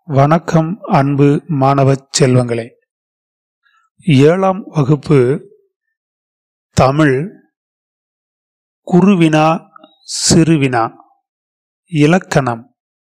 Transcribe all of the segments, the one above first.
வணக்கம் அன்பு மாணவச் செல்வங்களே ஏழாம் வகுப்பு தமிழ் குருவினா சிறுவினா இலக்கணம்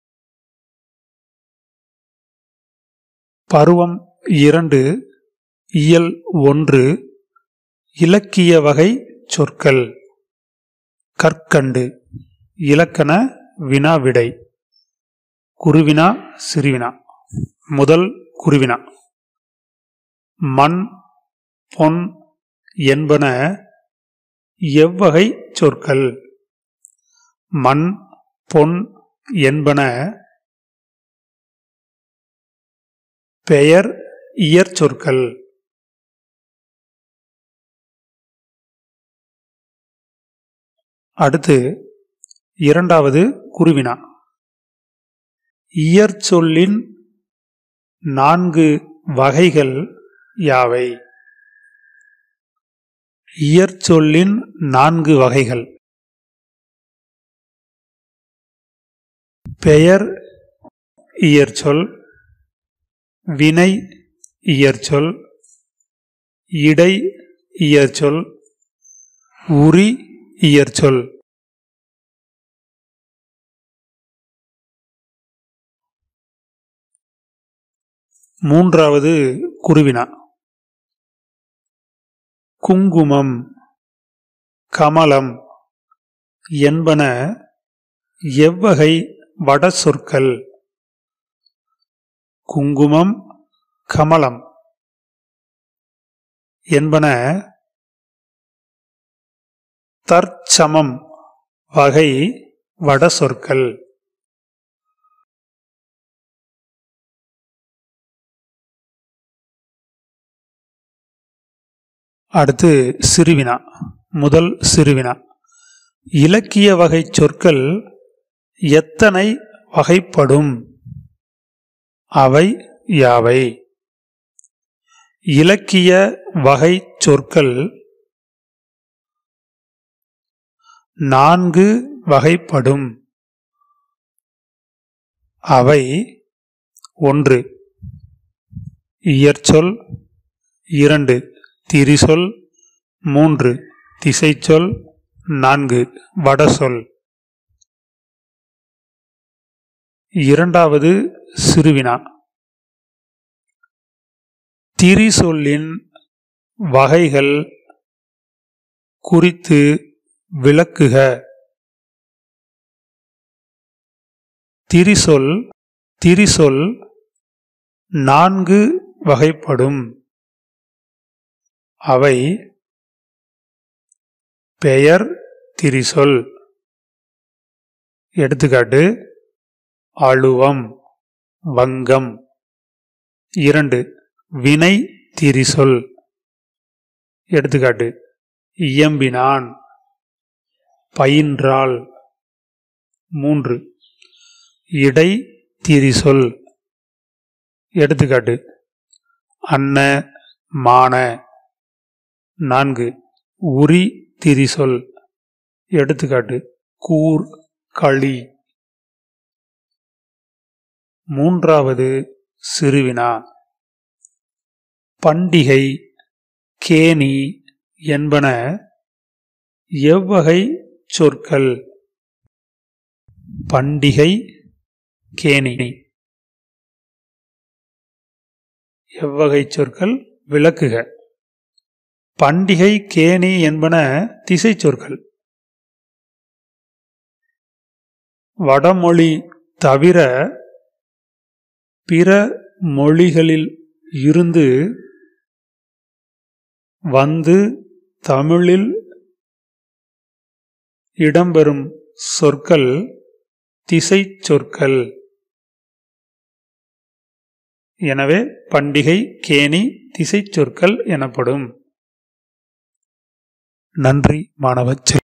பருவம் இரண்டு இயல் ஒன்று இலக்கிய வகை சொற்கள் கற்கண்டு இலக்கண வினா விடை குருவினா சிறுவினா முதல் குருவினா மண் பொன் என்பன எவ்வகை சொற்கள் மண் பொன் என்பன பெயர் இயற்சொற்கள் அடுத்து இரண்டாவது குருவினா இயற்சொல்லின் நான்கு வகைகள் யாவை இயற்சொல்லின் நான்கு வகைகள் பெயர் இயற்சொல் வினை இயற்சொல் இடை இயற்சொல் உரி இயற்சொல் மூன்றாவது குருவினா குங்குமம் கமலம் என்பன எவ்வகை வட சொற்கள் குங்குமம் கமலம் என்பன தற்சமம் வகை வட சொற்கள் அடுத்து சிறுவினா முதல் சிறுவினா இலக்கிய வகை சொற்கள் எத்தனை வகைப்படும் அவை யாவை இலக்கிய வகை சொற்கள் நான்கு வகைப்படும் அவை ஒன்று இயற்சொல் இரண்டு திரிசொல் மூன்று திசைச்சொல் நான்கு வடசொல் இரண்டாவது சிறுவினா திரிசொல்லின் வகைகள் குறித்து விளக்குக திரிசொல் திரிசொல் நான்கு வகைப்படும் அவை பெயர் திரிசொல் எடுத்துக்காட்டு அழுவம் வங்கம் இரண்டு வினை திரிசொல் எடுத்துக்காட்டு இயம்பினான் பயின்றாள் மூன்று இடை திரிசொல் எடுத்துக்காட்டு அன்ன மான நான்கு உரி திரிசொல் எடுத்துக்காட்டு கூர் களி மூன்றாவது சிறுவினா பண்டிகை கேணி என்பன எவ்வகை சொற்கள் பண்டிகை கேணி எவ்வகை சொற்கள் விளக்குக பண்டிகை கேணி என்பன திசை சொற்கள் வடமொழி தவிர பிற மொழிகளில் இருந்து வந்து தமிழில் இடம்பெறும் சொற்கள் திசை சொற்கள் எனவே பண்டிகை கேணி திசை சொற்கள் எனப்படும் நன்றி மாணவ